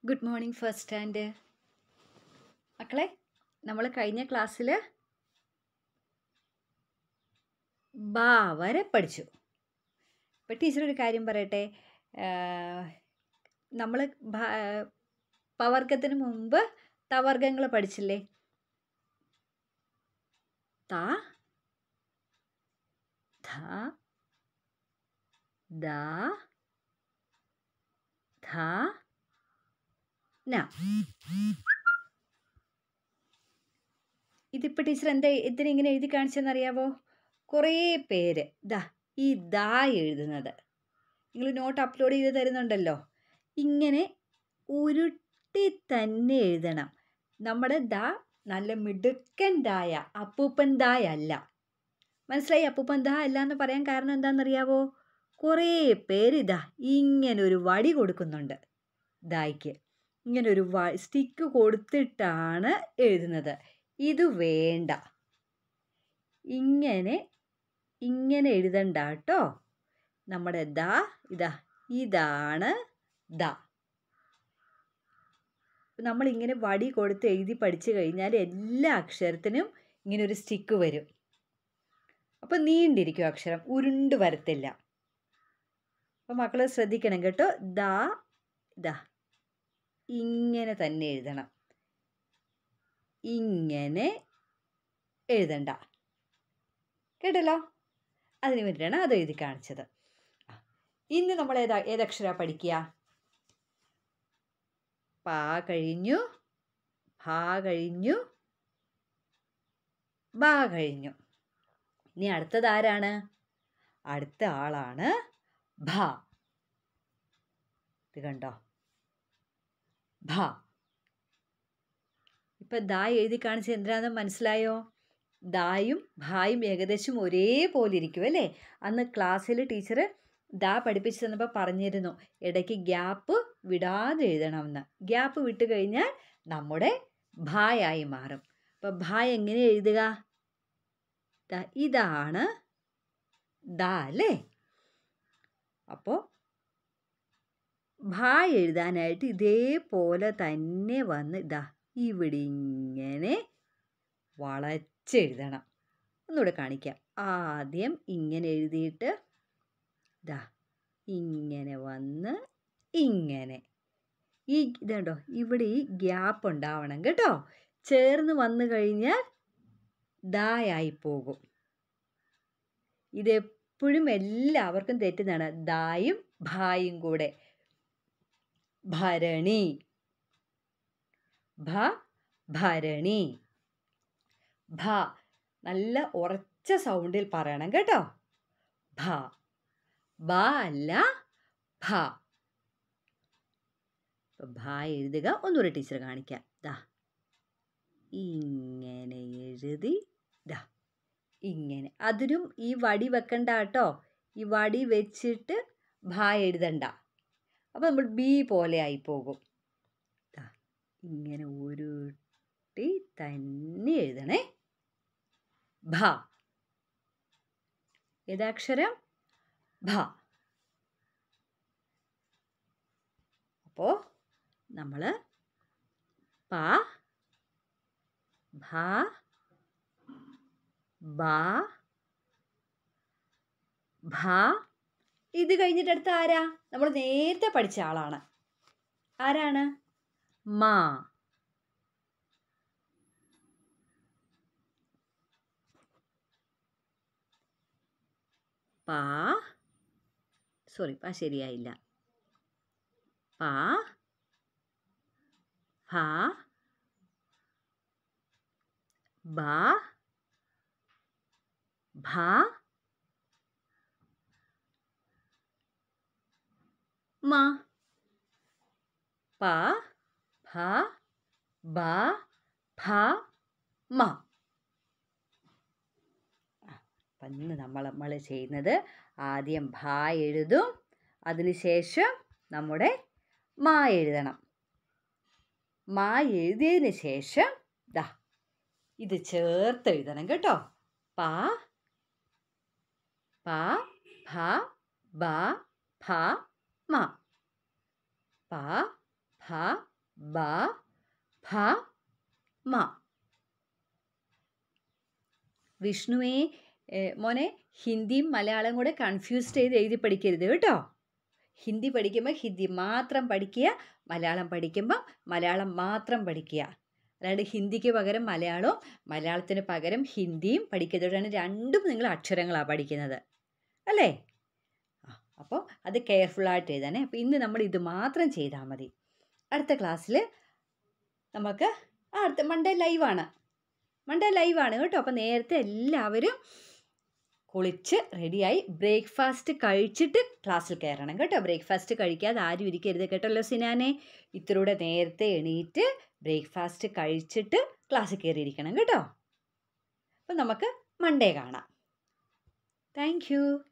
good morning first stand മക്കളെ നമ്മൾ കഴിഞ്ഞ ക്ലാസ്സിൽ ബാ വരെ പഠിച്ചു ഇപ്പം ടീച്ചർ ഒരു കാര്യം പറയട്ടെ നമ്മൾ പവർഗത്തിന് മുമ്പ് തവർഗങ്ങൾ പഠിച്ചില്ലേ ത ധ ദ ധ ന ഇതിപ്പോൾ ടീച്ചർ എന്താ ഇതിനിങ്ങനെ എഴുതി കാണിച്ചെന്നറിയാവോ കുറേ പേര് ദാ ഈ ദാ എഴുതുന്നത് നിങ്ങൾ നോട്ട് അപ്ലോഡ് ചെയ്ത് തരുന്നുണ്ടല്ലോ ഇങ്ങനെ ഉരുട്ടി തന്നെ എഴുതണം നമ്മുടെ ദാ നല്ല മിടുക്കൻ ദായ അപ്പൂപ്പൻ ദായ അല്ല മനസ്സിലായി അപ്പൂപ്പൻ ദാ അല്ല എന്ന് പറയാൻ കാരണം എന്താണെന്നറിയാവോ കുറേ പേര് ഇതാ ഇങ്ങനെ ഒരു വടി കൊടുക്കുന്നുണ്ട് ദായ്ക്ക് ഇങ്ങനെ ഒരു വ സ്റ്റിക്ക് കൊടുത്തിട്ടാണ് എഴുതുന്നത് ഇത് വേണ്ട ഇങ്ങനെ ഇങ്ങനെ എഴുതണ്ട കേട്ടോ നമ്മുടെ ദ ഇതാ ഇതാണ് ദ നമ്മളിങ്ങനെ വടി കൊടുത്ത് എഴുതി പഠിച്ചു കഴിഞ്ഞാൽ എല്ലാ അക്ഷരത്തിനും ഇങ്ങനെ ഒരു സ്റ്റിക്ക് വരും അപ്പോൾ നീണ്ടിരിക്കും അക്ഷരം ഉരുണ്ട് വരത്തില്ല അപ്പോൾ മക്കൾ ശ്രദ്ധിക്കണം കേട്ടോ ദാ ദാ ഇങ്ങനെ തന്നെ എഴുതണം ഇങ്ങനെ എഴുതണ്ട കേട്ടല്ലോ അതിന് വേണ്ടിയിട്ടാണ് അത് എഴുതി കാണിച്ചത് ഇന്ന് നമ്മൾ ഏതാ ഏതക്ഷര പഠിക്കുക പാ കഴിഞ്ഞു ഭാ കഴിഞ്ഞു ബാ കഴിഞ്ഞു ഇനി അടുത്തത് ആരാണ് അടുത്ത ആളാണ് ഭ ഇത് കണ്ടോ ഭ ഇപ്പം ദാ എഴുതി കാണിച്ച് എന്തിനാണെന്ന് മനസ്സിലായോ ദായും ഭായും ഏകദേശം ഒരേപോലെ ഇരിക്കും അല്ലേ അന്ന് ക്ലാസ്സിൽ ടീച്ചർ ദാ പഠിപ്പിച്ചു തന്നപ്പോൾ പറഞ്ഞിരുന്നു ഇടയ്ക്ക് ഗ്യാപ്പ് വിടാതെ എഴുതണമെന്ന് ഗ്യാപ്പ് വിട്ട് കഴിഞ്ഞാൽ നമ്മുടെ ഭായായി മാറും അപ്പം ഭ എങ്ങനെ എഴുതുക ഇതാണ് ദാ അല്ലേ അപ്പോൾ ഭ എഴുതാനായിട്ട് ഇതേപോലെ തന്നെ വന്ന് ഇതാ ഇവിടെ ഇങ്ങനെ വളച്ചെഴുതണം ഒന്നുകൂടെ കാണിക്കാം ആദ്യം ഇങ്ങനെ എഴുതിയിട്ട് ഇതാ ഇങ്ങനെ വന്ന് ഇങ്ങനെ ഈ ഇതുണ്ടോ ഇവിടെ ഈ ഗ്യാപ്പ് ഉണ്ടാവണം കേട്ടോ ചേർന്ന് വന്നു കഴിഞ്ഞാൽ ദായായി പോകും ഇതെപ്പോഴും എല്ലാവർക്കും തെറ്റുന്നതാണ് ദായും ഭായും കൂടെ ഭരണി ഭ ഭരണി ഭ നല്ല ഉറച്ച സൗണ്ടിൽ പറയണം കേട്ടോ ഭ ബ അല്ല ഭ ഭ എഴുതുക ഒന്നുകൂടെ ടീച്ചർ കാണിക്കാം ദാ ഇങ്ങനെ എഴുതി ദാ ഇങ്ങനെ അതിനും ഈ വടി വെക്കണ്ട കേട്ടോ ഈ വടി വെച്ചിട്ട് ഭ എഴുതണ്ട അപ്പോൾ നമ്മൾ ബി പോലെ ആയി പോകും ഇങ്ങനെ ഉരുട്ടി തന്നെ എഴുതണേ ഭ ഏതാക്ഷരം ഭ അപ്പോൾ നമ്മൾ പ ഭ ബ ഭ ഇത് കഴിഞ്ഞിട്ട് അടുത്ത ആരാ നമ്മൾ നേരത്തെ പഠിച്ച ആളാണ് ആരാണ് മാ പാ സോറി പാ ശരിയായില്ല പാ ഭ ബ ഭ മ പ ഭ ബ ഭ മ അപ്പം ഇന്ന് നമ്മൾ നമ്മൾ ചെയ്യുന്നത് ആദ്യം ഭ എഴുതും അതിനുശേഷം നമ്മുടെ മാ എഴുതണം മാ എഴുതിയതിന് ശേഷം ദാ ഇത് ചേർത്ത് എഴുതണം കേട്ടോ പ പ ഭ ബ ഭ മ പ ഭ ബ ഭ മ വിഷ്ണുവേ ഏ, മോനെ ഹിന്ദിയും മലയാളം കൂടെ കൺഫ്യൂസ് ചെയ്ത് എഴുതി പഠിക്കരുത് കേട്ടോ ഹിന്ദി പഠിക്കുമ്പോൾ ഹിന്ദി മാത്രം പഠിക്കുക മലയാളം പഠിക്കുമ്പോൾ മലയാളം മാത്രം പഠിക്കുക അല്ലാണ്ട് ഹിന്ദിക്ക് പകരം മലയാളവും മലയാളത്തിന് പകരം ഹിന്ദിയും പഠിക്കുന്നതാണ് രണ്ടും നിങ്ങൾ അക്ഷരങ്ങളാണ് പഠിക്കുന്നത് അല്ലേ ആ അപ്പോൾ അത് കെയർഫുള്ളായിട്ട് എഴുതാനേ അപ്പോൾ ഇന്ന് നമ്മൾ ഇത് മാത്രം ചെയ്താൽ മതി അടുത്ത ക്ലാസ്സിൽ നമുക്ക് ആ അടുത്ത മൺഡേ ലൈവാണ് മൺഡേ ലൈവാണ് കേട്ടോ അപ്പോൾ നേരത്തെ എല്ലാവരും കുളിച്ച് റെഡിയായി ബ്രേക്ക്ഫാസ്റ്റ് കഴിച്ചിട്ട് ക്ലാസ്സിൽ കയറണം കേട്ടോ ബ്രേക്ക്ഫാസ്റ്റ് കഴിക്കാതെ ആരും ഇരിക്കരുത് കേട്ടല്ലോ സിനാനെ ഇത്തിലൂടെ നേരത്തെ എണീറ്റ് ബ്രേക്ക്ഫാസ്റ്റ് കഴിച്ചിട്ട് ക്ലാസ്സിൽ കയറിയിരിക്കണം കേട്ടോ അപ്പം നമുക്ക് മൺഡേ കാണാം താങ്ക് യു